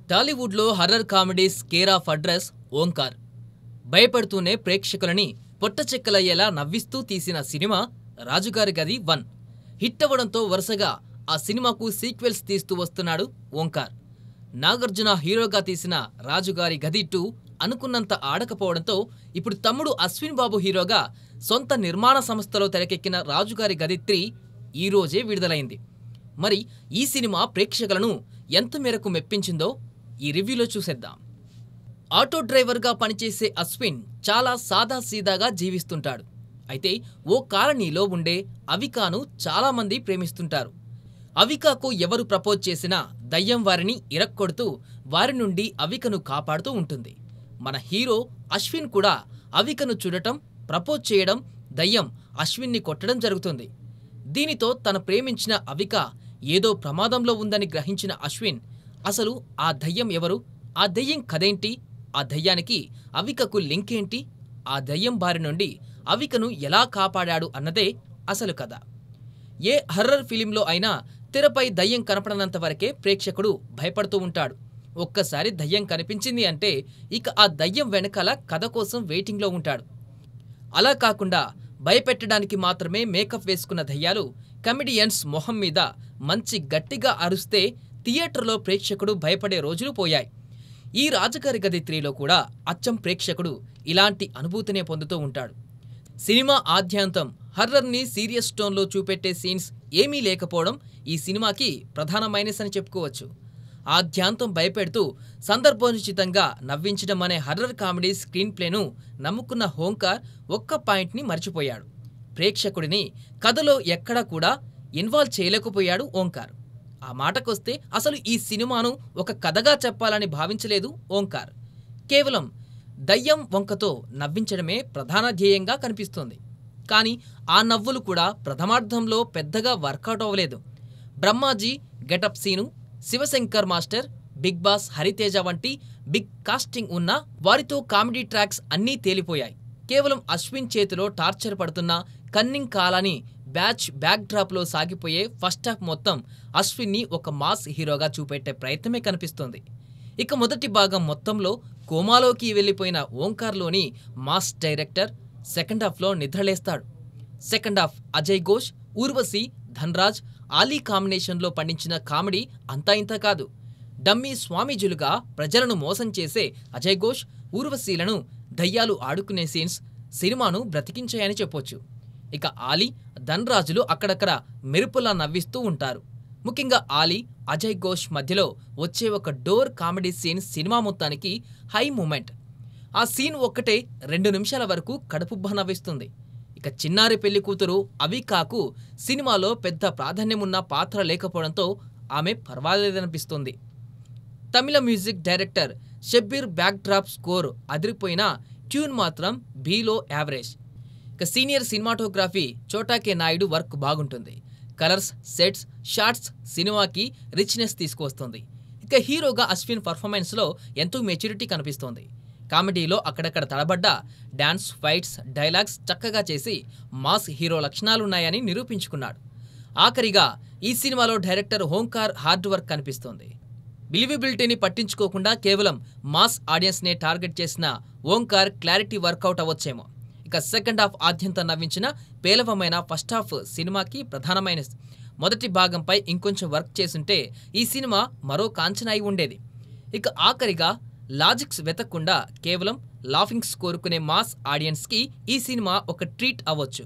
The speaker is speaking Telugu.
టాలీవుడ్లో horror comedies care of address Omkar భయపడుతూనే ప్రేక్షకులని పొట్టచెక్కలయ్యేలా నవ్విస్తూ తీసిన సినిమా రాజుగారి గది వన్ హిట్ అవ్వడంతో వరుసగా ఆ సినిమాకు సీక్వెల్స్ తీస్తూ వస్తున్నాడు ఓంకార్ నాగార్జున హీరోగా తీసిన రాజుగారి గది టూ అనుకున్నంత ఆడకపోవడంతో ఇప్పుడు తమ్ముడు అశ్విన్ బాబు హీరోగా సొంత నిర్మాణ సంస్థలో తెరకెక్కిన రాజుగారి గది త్రీ ఈ రోజే విడుదలైంది మరి ఈ సినిమా ప్రేక్షకులను ఎంత మేరకు మెప్పించిందో ఈ రివ్యూలో చూసేద్దాం ఆటో డ్రైవర్గా పనిచేసే అశ్విన్ చాలా సాదాసీదాగా జీవిస్తుంటాడు అయితే ఓ కాలనీలో ఉండే అవికాను చాలామంది ప్రేమిస్తుంటారు అవికాకు ఎవరు ప్రపోజ్ చేసినా దయ్యం వారిని ఇరక్కొడుతూ వారి నుండి అవికను కాపాడుతూ ఉంటుంది మన హీరో అశ్విన్ కూడా అవికను చూడటం ప్రపోజ్ చేయడం దయ్యం అశ్విన్ని కొట్టడం జరుగుతుంది దీనితో తన ప్రేమించిన అవిక ఏదో ప్రమాదంలో ఉందని గ్రహించిన అశ్విన్ అసలు ఆ దయ్యం ఎవరు ఆ దయ్యం కథేంటి ఆ దయ్యానికి అవికకు లింక్ ఏంటి ఆ దయ్యం బారి నుండి అవికను ఎలా కాపాడాడు అన్నదే అసలు కథ ఏ హర్రర్ ఫిలింలో అయినా తెరపై దయ్యం కనపడనంత వరకే ప్రేక్షకుడు భయపడుతూ ఉంటాడు ఒక్కసారి దయ్యం కనిపించింది అంటే ఇక ఆ దయ్యం వెనకాల కథ కోసం వెయిటింగ్లో ఉంటాడు అలా కాకుండా భయపెట్టడానికి మాత్రమే మేకప్ వేసుకున్న దయ్యాలు కమెడియన్స్ మొహం మీద మంచి గట్టిగా అరుస్తే థియేటర్లో ప్రేక్షకుడు భయపడే రోజులు పోయాయి ఈ రాజకారి గది త్రీలో కూడా అచ్చం ప్రేక్షకుడు ఇలాంటి అనుభూతినే పొందుతూ ఉంటాడు సినిమా ఆద్యాంతం హర్రర్ని సీరియస్ టోన్లో చూపెట్టే సీన్స్ ఏమీ లేకపోవడం ఈ సినిమాకి ప్రధాన మైనస్ అని చెప్పుకోవచ్చు ఆద్యాంతం భయపెడుతూ సందర్భోచితంగా నవ్వించడం అనే హర్రర్ కామెడీ స్క్రీన్ ప్లేను నమ్ముకున్న హోంకార్ ఒక్క పాయింట్ని మర్చిపోయాడు ప్రేక్షకుడిని కథలో ఎక్కడా కూడా ఇన్వాల్వ్ చేయలేకపోయాడు ఓంకార్ ఆ మాటకొస్తే అసలు ఈ సినిమాను ఒక కథగా చెప్పాలని భావించలేదు ఓంకార్ కేవలం దయ్యం వంకతో నవ్వించడమే ప్రధాన ధ్యేయంగా కనిపిస్తోంది కానీ ఆ నవ్వులు కూడా ప్రథమార్థంలో పెద్దగా వర్కౌట్ అవ్వలేదు Brahmaji getup Seenu Shivashankar master Big Boss Hariteja వంటి బిగ్ కాస్టింగ్ ఉన్న వారితో కామెడీ ట్రాక్స్ అన్నీ తేలిపోయాయి కేవలం అశ్విన్ చేతిలో టార్చర్ పడుతున్న కన్నింగ్ కాలాని బ్యాచ్ బ్యాక్ డ్రాప్లో సాగిపోయే ఫస్ట్ హాఫ్ మొత్తం అశ్విన్ని ఒక మాస్ హీరోగా చూపెట్టే ప్రయత్నమే కనిపిస్తోంది ఇక మొదటి భాగం మొత్తంలో కోమాలోకి వెళ్ళిపోయిన ఓంకార్లోని మాస్ డైరెక్టర్ సెకండ్ హాఫ్లో నిద్రలేస్తాడు సెకండ్ హాఫ్ అజయ్ ఘోష్ ఊర్వశి ధన్రాజ్ ఆలీ కాంబినేషన్లో పండించిన కామెడీ అంతా ఇంత కాదు డమ్మీ స్వామీజులుగా ప్రజలను మోసం చేసే అజయ్ ఘోష్ ఊర్వశీలను దయ్యాలు ఆడుకునే సీన్స్ సినిమాను బ్రతికించాయని చెప్పొచ్చు ఇక ఆలీ ధన్రాజులు అక్కడక్కడ మెరుపులా నవ్విస్తూ ఉంటారు ముఖ్యంగా ఆలీ అజయ్ ఘోష్ మధ్యలో వచ్చే ఒక డోర్ కామెడీ సీన్ సినిమా మొత్తానికి హై మూమెంట్ ఆ సీన్ ఒక్కటే రెండు నిమిషాల వరకు కడుపుబ్బా నవ్విస్తుంది ఇక చిన్నారి పెళ్లి కూతురు అవికాకు సినిమాలో పెద్ద ప్రాధాన్యమున్న పాత్ర లేకపోవడంతో ఆమె పర్వాలేదనిపిస్తుంది తమిళ music director Shabbir backdrop score అదిరిపోయిన ట్యూన్ మాత్రం బీలో యావరేజ్ ఇక senior cinematography Chota K Naidu work బాగుంటుంది కలర్స్ సెట్స్ షార్ట్స్ సినిమాకి రిచ్నెస్ తీసుకువస్తుంది ఇక హీరోగా అశ్విన్ పర్ఫార్మెన్స్లో ఎంతో మెచ్యూరిటీ కనిపిస్తోంది కామెడీలో అక్కడక్కడ తడబడ్డ డాన్స్ ఫైట్స్ డైలాగ్స్ చక్కగా చేసి మాస్ హీరో లక్షణాలున్నాయని నిరూపించుకున్నాడు ఆఖరిగా ఈ సినిమాలో డైరెక్టర్ హోంకార్ హార్డ్ వర్క్ కనిపిస్తోంది బిలివిబిలిటీని పట్టించుకోకుండా కేవలం మాస్ ఆడియన్స్నే టార్గెట్ చేసిన ఓంకార్ క్లారిటీ వర్కౌట్ అవ్వచ్చేమో ఇక సెకండ్ హాఫ్ ఆద్యంతం నవ్వించిన పేలవమైన ఫస్ట్ హాఫ్ సినిమాకి ప్రధానమైన మొదటి భాగంపై ఇంకొంచెం వర్క్ చేసుంటే ఈ సినిమా మరో కాంచన అయి ఉండేది ఇక ఆఖరిగా లాజిక్స్ వెతకకుండా కేవలం లాఫింగ్స్ కోరుకునే మాస్ ఆడియన్స్కి ఈ సినిమా ఒక ట్రీట్ అవ్వచ్చు